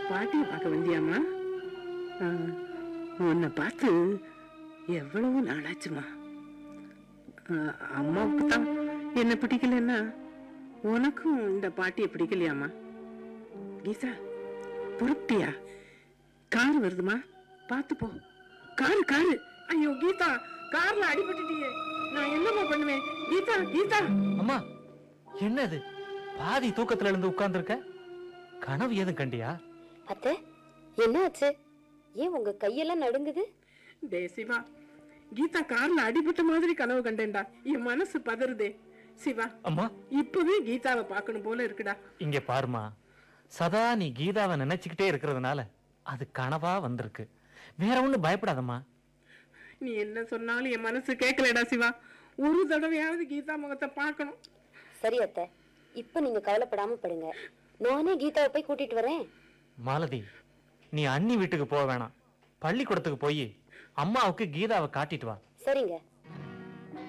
பாட்டியை பார்க்க வந்தியாம்மா ஆ, உன்னை பார்த்து எவ்வளவு நாளாச்சுமா ஆ, அம்மாவுக்கு தான் என்ன பிடிக்கலன்னா உனக்கும் இந்த பாட்டியை பிடிக்கலையாம்மா கீதா புறப்பட்டியா கார் வருதுமா பார்த்து போ காரு காரு ஐயோ கீதா கார்ல அடிபட்டுட்டியே நான் என்னம்மா பண்ணுவேன் கீதா கீதா அம்மா என்னது பாதி தூக்கத்துல இருந்து உட்கார்ந்துருக்க கனவு ஏதும் கண்டியா அத்தை என்ன ஆச்சு ஏன் உங்க கையெல்லாம் நடுங்குது டே சிவா கீதா கார்ல அடிபட்ட மாதிரி கனவு கண்டேன்டா என் மனசு பதறுதே சிவா அம்மா இப்பவே கீதாவை பார்க்கணும் போல இருக்குடா இங்க பாருமா சதா நீ கீதாவை நினைச்சுக்கிட்டே இருக்கிறதுனால அது கனவா வந்திருக்கு வேற ஒண்ணு பயப்படாதம்மா நீ என்ன சொன்னாலும் என் மனசு கேட்கலடா சிவா ஒரு தடவையாவது கீதா முகத்தை பார்க்கணும் சரி அத்தை இப்ப நீங்க கவலைப்படாம படுங்க நானே கீதாவை போய் கூட்டிட்டு வரேன் மாலதி நீ அண்ணி வீட்டுக்கு போக வேணாம் பள்ளிக்கூடத்துக்கு போய் அம்மாவுக்கு கீதாவை காட்டிட்டு வா சரிங்க